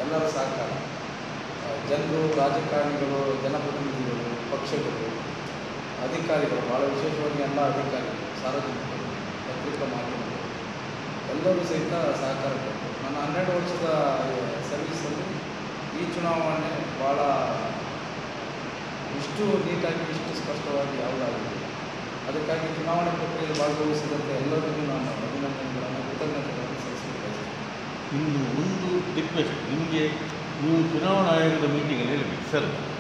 ಎಲ್ಲರ ಸಹಕಾರ ಆ, ಜನರು ರಾಜಕಾರಣಿಗಳು ಜನಪ್ರತಿನಿಧಿಗಳು ಪಕ್ಷಗಳು ಅಧಿಕಾರಿಗಳು ಭಾಳ ವಿಶೇಷವಾಗಿ ಎಲ್ಲ ಅಧಿಕಾರಿಗಳು ಸಾರ್ವಜನಿಕರು ಪತ್ರಿಕಾ ಮಾಧ್ಯಮಗಳು ಎಲ್ಲರೂ ಸಹಿತ ಸಹಕಾರ ಕೊಟ್ಟರು ನನ್ನ ಹನ್ನೆರಡು ವರ್ಷದ ಸರ್ವಿಸಲ್ಲಿ ಈ ಚುನಾವಣೆ ಭಾಳ ಇಷ್ಟು ನೀಟಾಗಿ ಇಷ್ಟು ಸ್ಪಷ್ಟವಾಗಿ ಯಾವುದಾಗಿಲ್ಲ ಅದಕ್ಕಾಗಿ ಚುನಾವಣೆ ಪ್ರಕ್ರಿಯೆಯಲ್ಲಿ ಭಾಗವಹಿಸಿದಂಥ ಎಲ್ಲರಿಗೂ ನಾನು ಅಭಿನಂದನೆಗಳನ್ನು ಕೃತಜ್ಞತೆಗಳನ್ನು ಸಲ್ಲಿಸಲಿಕ್ಕೆ ಬಯಸ್ತೇನೆ ಇನ್ನು ಒಂದು ರಿಕ್ವೆಸ್ಟ್ ನಿಮಗೆ ನೀವು ಚುನಾವಣಾ ಆಯೋಗದ ಮೀಟಿಂಗಲ್ಲಿ ಹೇಳಬೇಕು ಸರ್